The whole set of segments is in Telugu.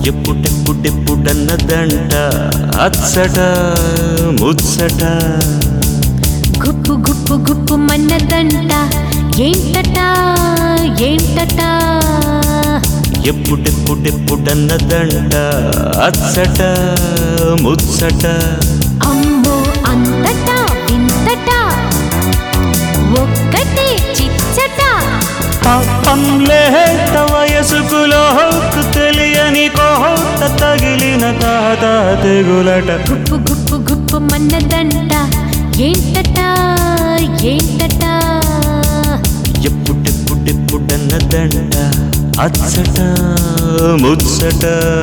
ఎప్పుడెప్పుడెప్పుడన్నదంట అచ్చట ముచ్చట గుప్పు గుప్పు గుప్పు మన్నదంట ఏంటట ఏంటట ఎప్పుడెప్పుడెప్పుడన్నదంట అచ్చట ముచ్చట అమ్మో అంతటా వింతట ఒక్కటే చిచ్చట పాపం లేత వయసుకు లోకు తెలియని కోత తగిలిన తాత తెగులట గుప్పు గుప్పు గుప్పు మన్నదంట ఏంటట ఏంటట ఎప్పుడెప్పుడెప్పుడన్నదంట అచ్చట ముచ్చట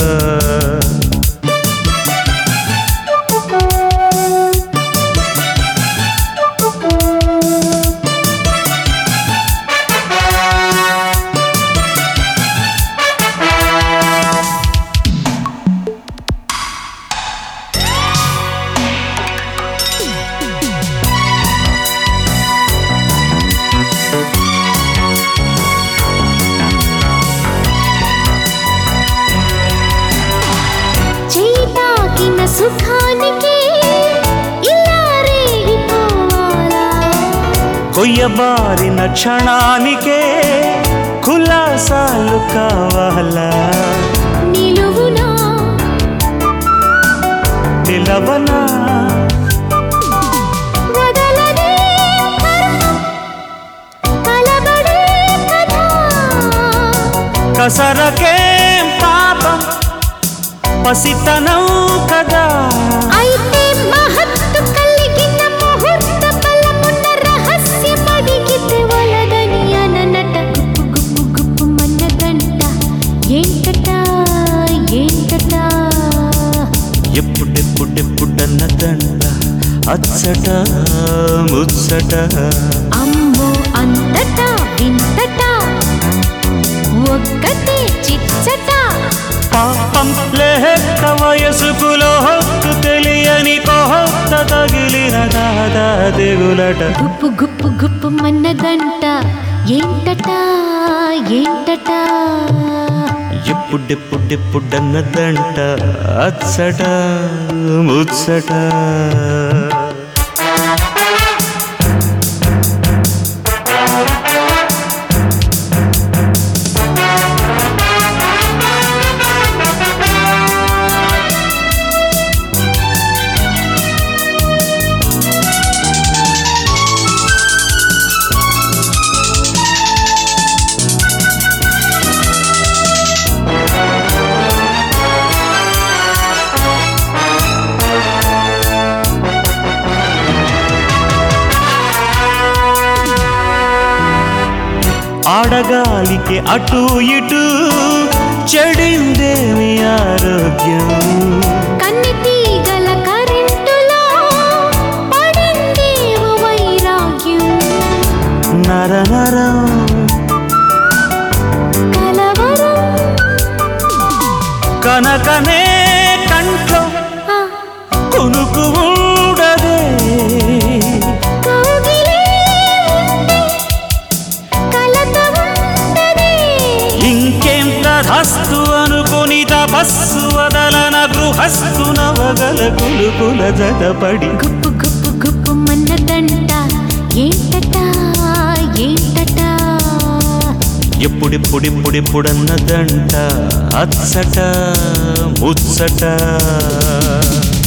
చేయి తాకిన సుఖానికి ఇలా రేగిపోవాలా కొయ్యబారిన క్షణానికే కులాసాలు కావాలా నిలువునా నిలవనా వదలనే కర్మ కలబడే కథ కసరకేం పాపం పసితనం కదా అయితే మహత్తు కలిగిన ముహూర్త బలమున్న రహస్యమడిగితే వలదని అననట గుప్పు గుప్పు గుప్పు మన్నదంట ఏంటట ఏంటట ఎప్పుడెప్పుడెప్పుడన్నదంట అచ్చట ముచ్చట అమ్మో అంతటా వింతట ఒక్కటే చిచ్చట పాపం లేక వయసుకు లోకు తెలియని కోత తగిలిన దాదా తెగులట గుప్పు గుప్పు గుప్పు మన్నదంట ఏంటట ఏంటట ఎప్పుడెప్పుడెప్పుడన్నదంట అచ్చట ముచ్చట ఆడగాలికి అటు ఇటు చెడిందేమి ఆరోగ్యం కన్ని తీగల కరెంటులో పడిందేవో వైరాగ్యం నర నరం కలవరం కనకనే కంట్లో ఆ, కొనుకు ఉండదే కౌగిలే ఉంటే కలత ఉండదే. ఇంకేం తధస్తు అనుకుని తపస్సు వదలన గృహస్థు నవగల కులుకుల జతపడి గుప్పు గుప్పు గుప్పు మన్నదంట ఏంటట ఏంటట ఎప్పుడిప్పుడిప్పుడిప్పుడన్నదంట అచ్చట ముచ్చట